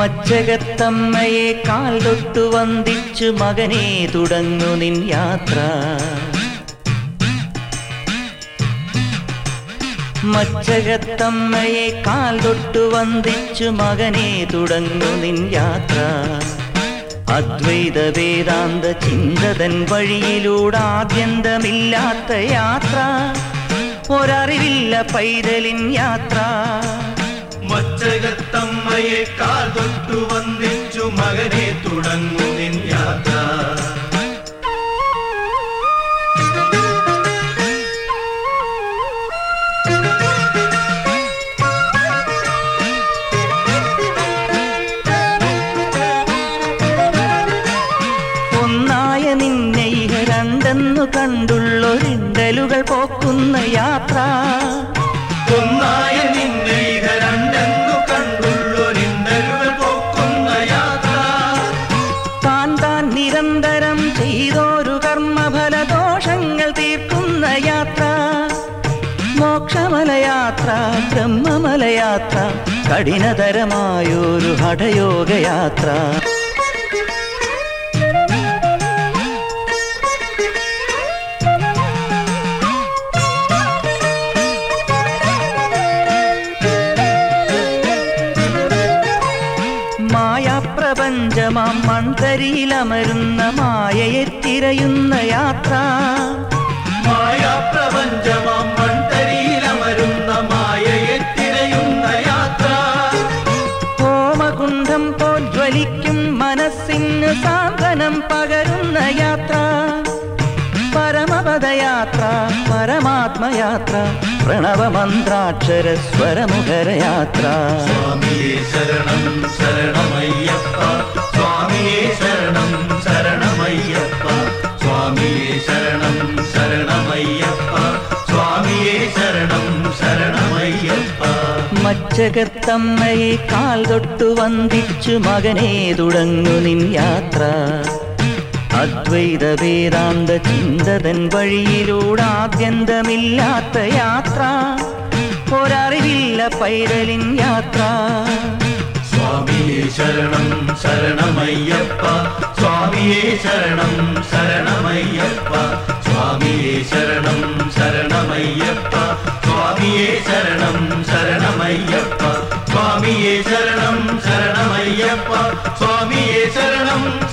മച്ചകത്തമ്മയെ കാൽ തൊട്ടു വന്ദിച്ചു മകനെ തുടങ്ങു നിൻ യാത്ര മച്ചകത്തമ്മയെ കാൽ തൊട്ടു വന്ദിച്ചു മകനെ തുടങ്ങു നിൻ യാത്ര അദ്വൈത വേദാന്ത ചിന്തതൻ വഴിയിലൂടാദ്യന്തമില്ലാത്ത യാത്ര ഒരറിവില്ല പൈതലിൻ യാത്ര മച്ചകത്തമ്മയെ കാൽ തൊട്ടു വന്ദിച്ചു മകനെ തുടങ്ങു നിൻ യാത്ര ഒന്നായ നിന്നെ ഇഹ രണ്ടെന്നു കണ്ടുള്ളൊരിണ്ടലുകൾ പോക്കുന്ന യാത്ര ഒന്നായ നിന്നെ ഇഹ രണ്ടെന്നു കണ്ടുള്ളൊരിണ്ടലുകൾ പോക്കുന്ന യാത്ര താൻ താൻ നിരന്തരം ചെയ്തോരു കർമ്മഫലദോഷങ്ങൾ തീർക്കുന്ന യാത്ര മോക്ഷമലയാത്ര ബ്രഹ്മമലയാത്ര കഠിനതരമായൊരു ഹഠയോഗയാത്ര മായാപ്രപഞ്ചമാം മൺതരിയിലമരുന്ന മായയെ തിരയുന്ന യാത്ര മായാപ്രപഞ്ചമാം മൺതരിയിലമരുന്ന മായയെ തിരയുന്ന യാത്ര ഹോമകുണ്ഠം പോൽ ജ്വലിക്കും മനസ്സിന് സാന്ത്വനം പകരുന്ന യാത്ര പരമപദയാത്ര പരമാത്മയാത്ര പ്രണവമന്ത്രാക്ഷര സ്വരമുഖരയാത്ര സ്വാമിയേ ശരണം ശരണമയ്യപ്പ സ്വാമിയേ ശരണം ശരണമയ്യപ്പ സ്വാമിയേ ശരണം ശരണമയ്യപ്പ സ്വാമിയേ ശരണം ശരണമയ്യപ്പ മച്ചകത്തമ്മയെ കാൽ തൊട്ടു വന്ദിച്ചു മകനെ തുടങ്ങു നിൻ യാത്ര അദ്വൈത വേദാന്ത ചിന്തതൻ വഴിയിലൂടാദ്യന്തമില്ലാത്ത യാത്ര ഒരറിവില്ല പൈതലിൻ യാത്ര സ്വാമിയേ ശരണം ശരണമയ്യപ്പ സ്വാമിയേ ശരണം ശരണമയ്യപ്പ സ്വാമിയേ ശരണം ശരണമയ്യപ്പ സ്വാമിയേ ശരണം ശരണമയ്യപ്പ സ്വാമിയേ ശരണം ശരണമയ്യപ്പ സ്വാമിയേ ശരണം